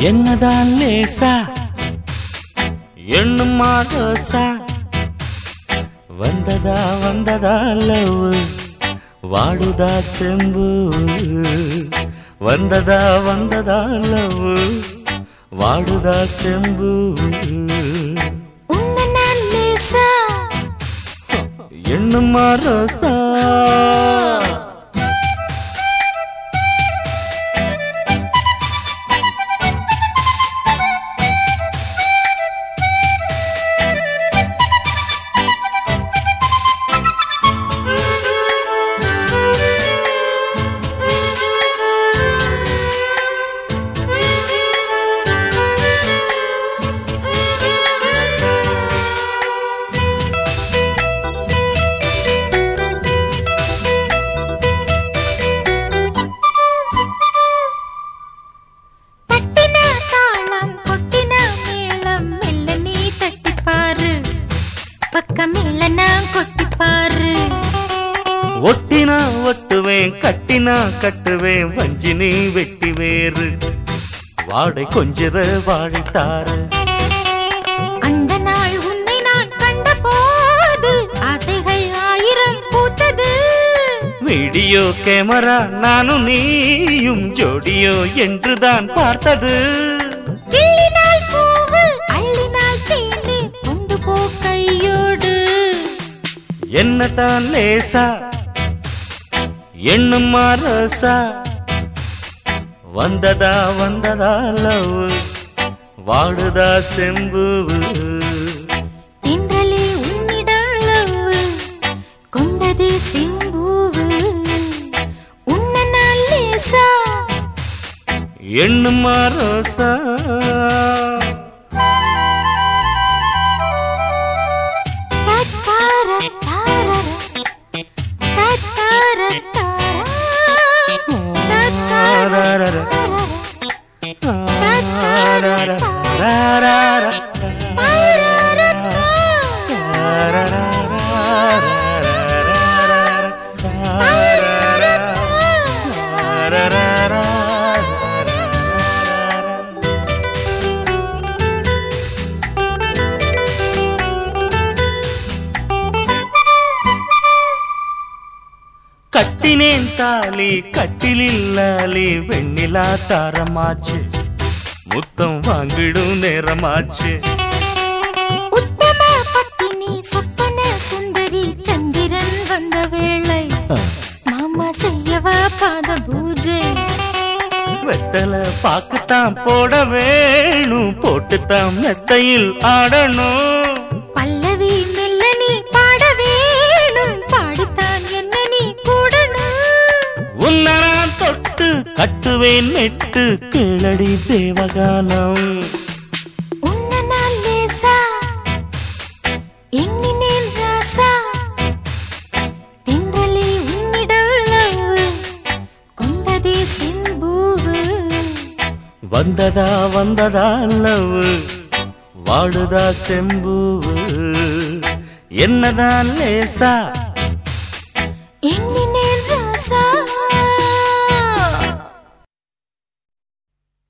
என்னதான் லேசா எண்ணுமா ரோசா வந்ததா வந்ததா லவ் வாடுதா செம்பு வந்ததா வந்ததா லவ் வாடுதா செம்பு உன்னை நான் லேசா எண்ணுமா ரோசா தட்டின தாளம் கொட்டின மேளம் மெல்ல நீ தட்டிப்பாரு பக்கம் மெல்ல நான் கொட்டிப்பாரு ஒட்டினா ஒட்டுவேன் கட்டினா கட்டுவேன் வஞ்சினி வெட்டி வேறு வாடை கொஞ்சிற வாழைத்தாரு அந்த நாள் உன்னை நான் கண்ட போது ஆசைகள் ஆயிரம் பூத்தது வீடியோ கேமரா நானும் நீயும் ஜோடியோ என்றுதான் பார்த்தது கிள்ளினால் பூவு அள்ளினால் தேனு கொண்டு போ கையோடு என்னதான் லேசா எண்ணுமா ரசா வந்ததா வந்ததா லவ் வாடுதா செம்பு தென்றலே உன்னிடளவு கொண்டது சிம்பூவு உன்னை நான் லேசா எண்ணுமா ரோசா தத்தார தாரர தத்தார தாரா தத்தார கட்டினேன் தாலி கட்டிலில்லாலி வெண்ணிலா தாரமாச்சு முத்தம் வாங்கிடும் நேரமாச்சு உத்தம பத்தினி சொப்பன சுந்தரி சந்திரன் வந்த வேளை மாமா செய்யவா பாத பூஜை வெத்தல பாக்குத்தான் போட வேணும் போட்டுத்தான் மெத்தையில் ஆடணும் பல்லவி மெல்ல நீ பாட வேணும் பாடித்தான் என்ன நீ கூடணும் உன்னை நான் தொட்டு கட்டுவேன் நெட்டு கிளடி தேவகானம் உன்னை நான் லேசா எண்ணினேன் ராசா தென்றலே உன்னிடவுள்ளவு கொண்டதே சிம்பூவு வந்ததா வந்ததா லவ் வாடுதா செம்பு என்னதான் லேசா